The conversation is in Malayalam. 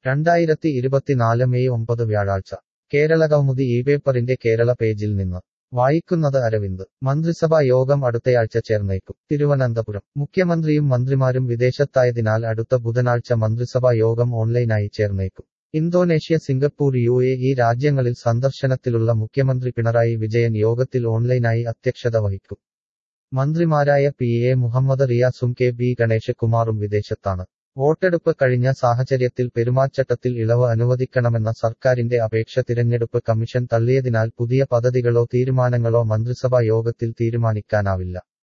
രണ്ടായിരത്തി ഇരുപത്തിനാല് മെയ് ഒമ്പത് വ്യാഴാഴ്ച കേരള കൗമുദി ഈ പേപ്പറിന്റെ കേരള പേജിൽ നിന്ന് വായിക്കുന്നത് അരവിന്ദ് മന്ത്രിസഭാ യോഗം അടുത്തയാഴ്ച ചേർന്നേക്കും തിരുവനന്തപുരം മുഖ്യമന്ത്രിയും മന്ത്രിമാരും വിദേശത്തായതിനാൽ അടുത്ത ബുധനാഴ്ച മന്ത്രിസഭാ യോഗം ഓൺലൈനായി ചേർന്നേക്കും Indonesia Singapore U A E രാജ്യങ്ങളിൽ സന്ദർശനത്തിലുള്ള മുഖ്യമന്ത്രി പിണറായി വിജയൻ യോഗത്തിൽ ഓൺലൈനായി അധ്യക്ഷത വഹിക്കും മന്ത്രിമാരായ പി എ മുഹമ്മദ് റിയാസും കെ ബി ഗണേഷ് കുമാറും വിദേശത്താണ് വോട്ടെടുപ്പ് കഴിഞ്ഞ സാഹചര്യത്തിൽ പെരുമാറ്റച്ചട്ടത്തിൽ ഇളവ് അനുവദിക്കണമെന്ന സർക്കാരിന്റെ അപേക്ഷ തിരഞ്ഞെടുപ്പ് കമ്മീഷൻ തള്ളിയതിനാൽ പുതിയ പദ്ധതികളോ തീരുമാനങ്ങളോ മന്ത്രിസഭാ യോഗത്തിൽ തീരുമാനിക്കാനാവില്ല